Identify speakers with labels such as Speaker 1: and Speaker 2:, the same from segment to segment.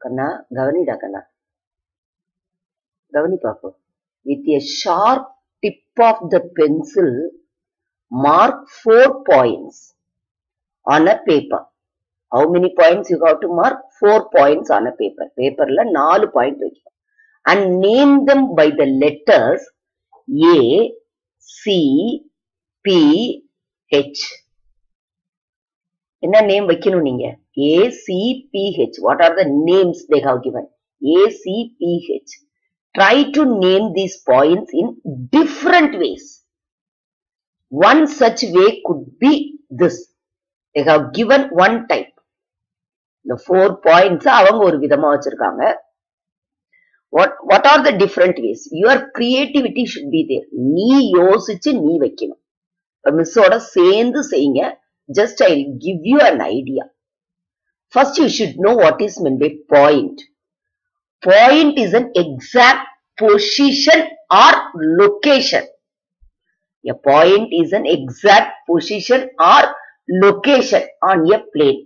Speaker 1: கண்ணா கவனிடா கண்ணா கவனி பாப்போம் with a sharp tip of the pencil mark four points on a paper how many points you have to mark four points on a paper பேப்பர்ல நாலு point வைக்கணும் and name them by the letters A C P H என்ன name வைக்கணும் நீங்க A C P H what are the names they have given A C P H try to name these points in different ways one such way could be this they have given one type இந்த four points அவங்க ஒரு விதமா வச்சிருக்காங்க what what are the different ways your creativity should be there நீ யோசிச்சு நீ வைக்கணும் மிஸ்ஸோட சேர்ந்து செய்யுங்க just I'll give you an idea. First, you should know what is meant by point. Point is an exact position or location. A point is an exact position or location on a plane.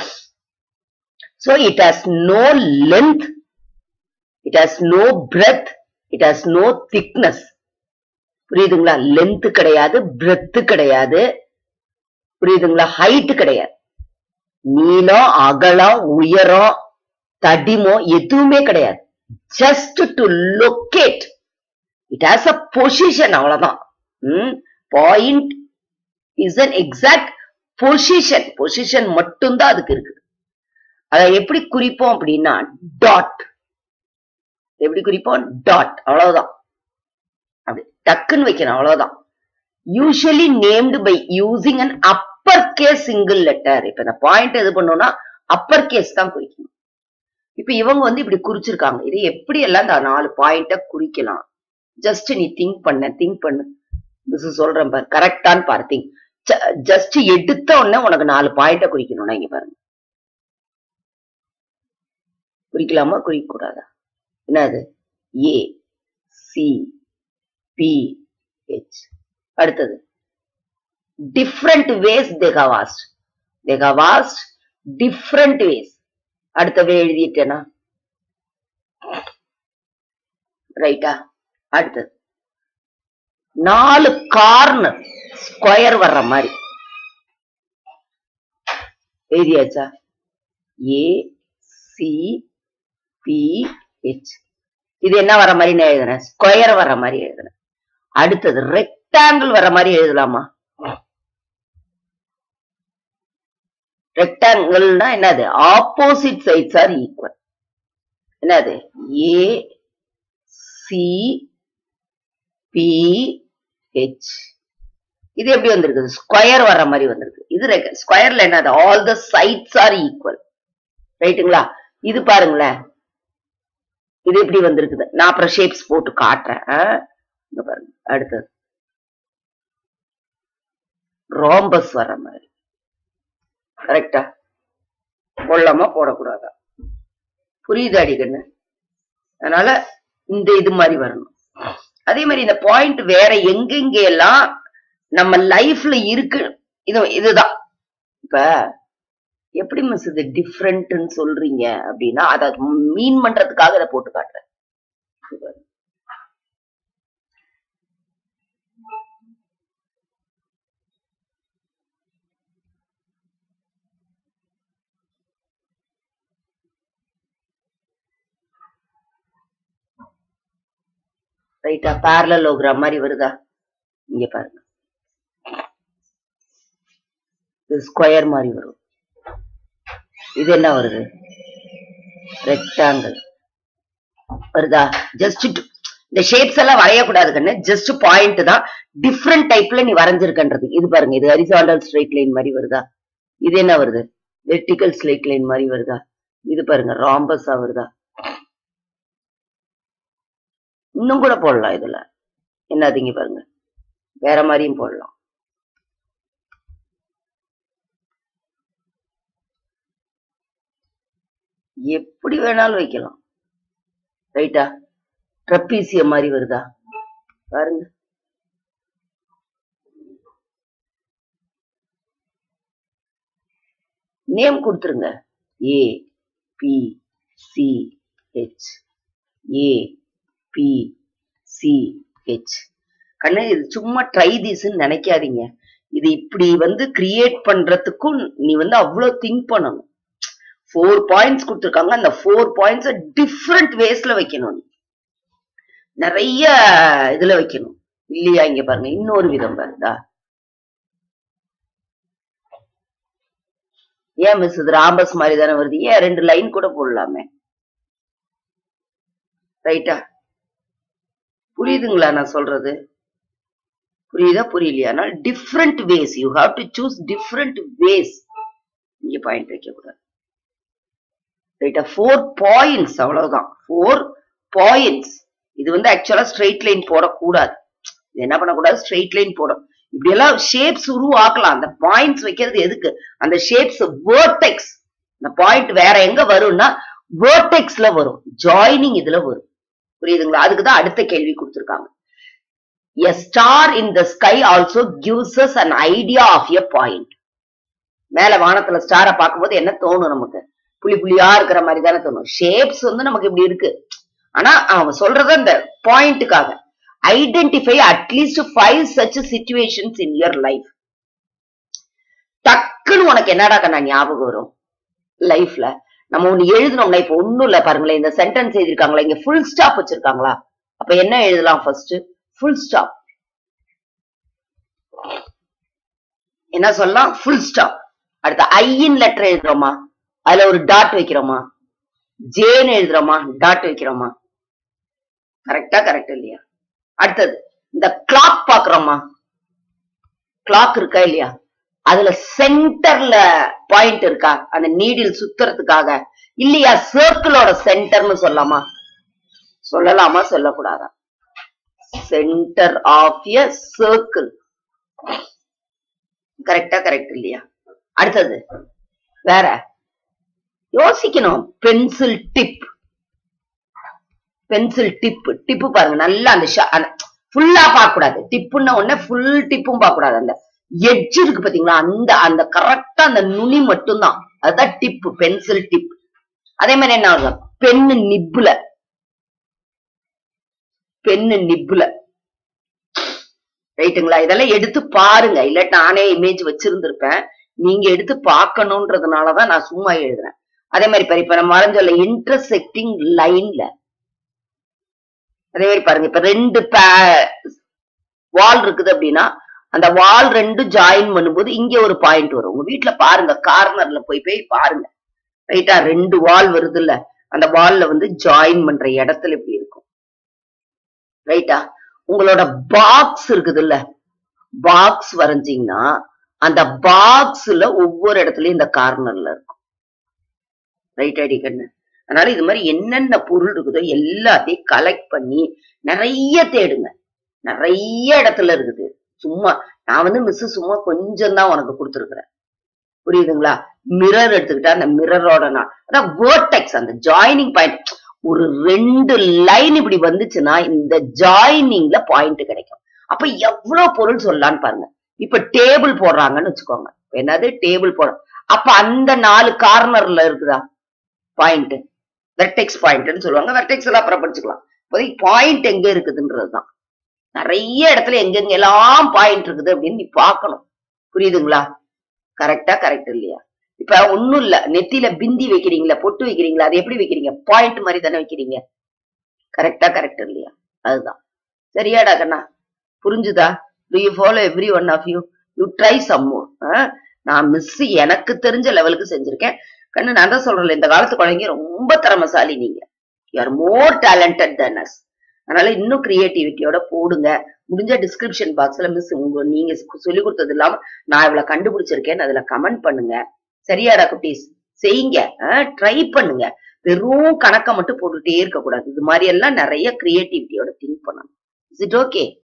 Speaker 1: So it has no length, it has no breadth, it has no thickness. புரியுதுங்களா length கிடையாது breadth கிடையாது புரியுதுங்களா height கிடையாது நீளம் அகலம் உயரம் தடிமம் எதுவுமே கிடையாது just to locate it has a position அவ்வளவுதான் point is an exact position position மட்டும்தான் அதுக்கு இருக்குது அதை எப்படி குறிப்போம் அப்படின்னா டாட் எப்படி குறிப்போம் டாட் அவ்வளவுதான் அப்படி டக்குன்னு வைக்கணும் அவ்வளவுதான் usually named by using an upper case single letter இப்ப இந்த பாயிண்ட் எது பண்ணோம்னா அப்பர் கேஸ் தான் குறிக்கணும் இப்ப இவங்க வந்து இப்படி குறிச்சிருக்காங்க இது எப்படி எல்லாம் இந்த நாலு பாயிண்ட குறிக்கலாம் ஜஸ்ட் நீ திங்க் பண்ண திங்க் பண்ணு மிஸ் சொல்றேன் பாரு கரெக்டான்னு பாரு திங்க் ஜஸ்ட் எடுத்த உடனே உனக்கு நாலு பாயிண்ட குறிக்கணும்னா இங்க பாருங்க குறிக்கலாமா குறிக்க கூடாதா என்னது ஏ சி பி ஹெச் அடுத்தது different ways they have used they have used different ways அடுத்தவே எழுதிட்டேனா ரைட்டா அடுத்தது நாலு கார்னர் ஸ்கொயர் வர்ற மாதிரி எழுதியாச்சா ஏ சி பி ஹெச் இது என்ன வர மாதிரி நான் எழுதுறேன் ஸ்கொயர் வர மாதிரி எழுதுறேன் அடுத்தது ரெக்டாங்கிள் வர மாதிரி எழுதலாமா ரெக்டாங்கிள்னா என்னது ஆப்போசிட் சைட்ஸ் ஆர் ஈக்குவல் என்னது ஏ சி பி ஹெச் இது எப்படி வந்திருக்குது ஸ்கொயர் வர மாதிரி வந்திருக்கு இது ஸ்கொயர்ல என்னது all the sides are equal ரைட்டுங்களா இது பாருங்களேன் இது எப்படி வந்திருக்குது நான் அப்புறம் ஷேப்ஸ் போட்டு காட்டுறேன் இங்க பாருங்க அடுத்தது ரோம்பஸ் வர மாதிரி கரெக்டா போடலாமா போடக்கூடாதா புரியுது அடிக்கண்ணு அதனால இந்த இது மாதிரி வரணும் அதே மாதிரி இந்த பாயிண்ட் வேற எங்கெங்க எல்லாம் நம்ம லைஃப்ல இருக்கு இது இதுதான் இப்ப எப்படி மிஸ் இது டிஃப்ரெண்ட்னு சொல்றீங்க அப்படின்னா அதை மீன் பண்றதுக்காக இதை போட்டு காட்டுறேன் ரைட்டா பேரலோகிராம் மாதிரி வருதா இங்க பாருங்க இது ஸ்கொயர் மாதிரி வரும் இது என்ன வருது ரெக்டாங்கிள் வருதா ஜஸ்ட் இந்த ஷேப்ஸ் எல்லாம் வரையக்கூடாது கண்ணு ஜஸ்ட் பாயிண்ட் தான் டிஃப்ரெண்ட் டைப்ல நீ வரைஞ்சிருக்கன்றது இது பாருங்க இது ஹரிசாண்டல் ஸ்ட்ரைட் லைன் மாதிரி வருதா இது என்ன வருது வெர்டிகல் ஸ்ட்ரைட் லைன் மாதிரி வருதா இது பாருங்க ராம்பஸா வருதா இன்னும் கூட போடலாம் இதுல என்னதுங்க பாருங்க வேற மாதிரியும் போடலாம் எப்படி வேணாலும் வைக்கலாம் ரைட்டா ட்ரப்பீசியம் மாதிரி வருதா பாருங்க நேம் கொடுத்துருங்க A B C H A B C H கண்ணு இது சும்மா ட்ரை திஸ்ன்னு நினைக்காதீங்க இது இப்படி வந்து கிரியேட் பண்றதுக்கும் நீ வந்து அவ்வளவு திங்க் பண்ணணும் ஃபோர் பாயிண்ட்ஸ் கொடுத்துருக்காங்க அந்த ஃபோர் பாயிண்ட்ஸ் டிஃப்ரெண்ட் வேஸ்ல வைக்கணும் நீ. நிறைய இதுல வைக்கணும் இல்லையா இங்க பாருங்க இன்னொரு விதம் பாருதா ஏன் மிஸ் இது ராம்பஸ் மாதிரி தானே வருது ஏன் ரெண்டு லைன் கூட போடலாமே ரைட்டா புரியுதுங்களா நான் சொல்றது புரியுதா புரியலையா அதனால different ways you have to choose different ways இங்க பாயிண்ட் வைக்க கூடாது ரைட்டா ஃபோர் பாயிண்ட்ஸ் அவ்வளவுதான் ஃபோர் பாயிண்ட்ஸ் இது வந்து ஆக்சுவலா ஸ்ட்ரெயிட் லைன் போடக்கூடாது இது என்ன பண்ணக்கூடாது ஸ்ட்ரெயிட் லைன் போடும் இப்படி எல்லாம் ஷேப்ஸ் உருவாக்கலாம் அந்த பாயிண்ட்ஸ் வைக்கிறது எதுக்கு அந்த ஷேப்ஸ் வேர்டெக்ஸ் இந்த பாயிண்ட் வேற எங்க வரும்னா வேர்டெக்ஸ்ல வரும் ஜாயினிங் இதுல வரும் புரியுதுங்களா அதுக்கு தான் அடுத்த கேள்வி கொடுத்திருக்காங்க a star in the sky also gives us an idea of a point மேல வானத்துல ஸ்டாரை பார்க்கும்போது என்ன தோணும் நமக்கு புள்ளி புள்ளியா இருக்கிற மாதிரி தானே தோணும் ஷேப்ஸ் வந்து நமக்கு இப்படி இருக்கு ஆனா அவன் சொல்றது அந்த பாயிண்ட்டுக்காக identify at least five such situations in your life டக்குன்னு உனக்கு என்னடா கண்ணா ஞாபகம் வரும் லைஃப்ல நம்ம ஒண்ணு எழுதணும்னா இப்ப ஒண்ணும் இல்ல பாருங்களேன் இந்த சென்டென்ஸ் எழுதிருக்காங்களா இங்க ஃபுல் ஸ்டாப் வச்சிருக்காங்களா அப்ப என்ன எழுதலாம் ஃபர்ஸ்ட் ஃபுல் ஸ்டாப் என்ன சொல்லலாம் ஃபுல் ஸ்டாப் அடுத்து ஐயின் லெட்டர் எழுதுறோமா அதுல ஒரு டாட் வைக்கிறோமா ஜேன்னு எழுதுறோமா டாட் வைக்கிறோமா கரெக்டா கரெக்ட் இல்லையா அடுத்தது இந்த கிளாக் பாக்குறோமா கிளாக் இருக்கா இல்லையா அதுல சென்டர்ல பாயிண்ட் இருக்கா அந்த நீடில் சுத்துறதுக்காக இல்லையா சர்க்கிளோட சென்டர்னு சொல்லலாமா சொல்லலாமா சொல்லக்கூடாதா centre of a circle correct correct இல்லையா அடுத்தது வேற யோசிக்கணும் pencil tip pencil tip tip பாருங்க நல்லா அந்த ஃபுல்லா பார்க்க கூடாது டிப்புன்ன உடனே ஃபுல் டிப்பும் பார்க்க கூடாது அந்த எட்ஜ் இருக்கு பாத்தீங்களா அந்த அந்த கரெக்டா அந்த நுனி மட்டும்தான் அதுதான் டிப் பென்சில் டிப் அதே மாதிரி என்ன ஆகும் பென்னு நிப்புல பென்னு நிப்புல ரைட்டுங்களா இதெல்லாம் எடுத்து பாருங்க இல்லாட்டி நானே இமேஜ் வச்சிருந்திருப்பேன் நீங்க எடுத்து பார்க்கணுன்றதுனாலதான் நான் சும்மா எழுதுறேன் அதே மாதிரி பாரு இப்ப நம்ம வரைஞ்சோல்ல இன்டர்செக்டிங் லைன்ல அதே மாதிரி பாருங்க இப்ப ரெண்டு வால் இருக்குது அப்படின்னா அந்த வால் ரெண்டு ஜாயின் பண்ணும்போது இங்க ஒரு பாயிண்ட் வரும் உங்க வீட்டுல பாருங்க கார்னர்ல போய் போய் பாருங்க ரைட்டா ரெண்டு வால் வருது இல்ல அந்த வால்ல வந்து ஜாயின் பண்ற இடத்துல இப்படி இருக்கும் ரைட்டா உங்களோட பாக்ஸ் இருக்குது இல்ல பாக்ஸ் வரைஞ்சீங்கன்னா அந்த பாக்ஸ்ல ஒவ்வொரு இடத்துலயும் இந்த கார்னர்ல இருக்கும் ரைட் அடி கண்ணு அதனால இது மாதிரி என்னென்ன பொருள் இருக்குதோ எல்லாத்தையும் கலெக்ட் பண்ணி நிறைய தேடுங்க நிறைய இடத்துல இருக்குது சும்மா நான் வந்து மிஸ் சும்மா கொஞ்சம் தான் உனக்கு கொடுத்துருக்குறேன் புரியுதுங்களா மிரர் எடுத்துக்கிட்டா அந்த மிரரோட நான் அதான் வேர்டெக்ஸ் அந்த ஜாயினிங் பாயிண்ட் ஒரு ரெண்டு லைன் இப்படி வந்துச்சுன்னா இந்த ஜாயினிங்ல பாயிண்ட் கிடைக்கும் அப்ப எவ்வளவு பொருள் சொல்லலாம்னு பாருங்க இப்ப டேபிள் போடுறாங்கன்னு வச்சுக்கோங்க என்னது டேபிள் போட அப்ப அந்த நாலு கார்னர்ல இருக்குதா பாயிண்ட் வெர்டெக்ஸ் பாயிண்ட்னு சொல்லுவாங்க வெர்டெக்ஸ் எல்லாம் அப்புறம் படிச்சுக்கலாம் இப்போதைக்கு பாயிண்ட் எங்க இருக்குதுன்றதுதான் நிறைய இடத்துல எங்கெங்க எல்லாம் பாயிண்ட் இருக்குது அப்படின்னு நீ பார்க்கணும் புரியுதுங்களா கரெக்டா கரெக்ட் இல்லையா இப்ப ஒண்ணும் இல்ல நெத்தியில பிந்தி வைக்கிறீங்களா பொட்டு வைக்கிறீங்களா அது எப்படி வைக்கிறீங்க பாயிண்ட் மாதிரி தானே வைக்கிறீங்க கரெக்டா கரெக்ட் இல்லையா அதுதான் சரியாடா கண்ணா புரிஞ்சுதா do you follow every one of you you try some more நான் மிஸ் எனக்கு தெரிஞ்ச லெவலுக்கு செஞ்சிருக்கேன் கண்ணு நான் தான் சொல்றேன் இந்த காலத்து குழந்தைங்க ரொம்ப திறமசாலி நீங்க you are more talented than us அதனால இன்னும் கிரியேட்டிவிட்டியோட போடுங்க முடிஞ்ச டிஸ்கிரிப்ஷன் பாக்ஸ்ல மிஸ் உங்க நீங்க சொல்லி கொடுத்தது இல்லாம நான் இவ்வளவு கண்டுபிடிச்சிருக்கேன்னு அதுல கமெண்ட் பண்ணுங்க சரியாடா குட்டீஸ் செய்யுங்க ட்ரை பண்ணுங்க வெறும் கணக்கை மட்டும் போட்டுட்டே இருக்க கூடாது இது மாதிரி எல்லாம் நிறைய கிரியேட்டிவிட்டியோட திங்க் பண்ணணும் இஸ் இட் ஓகே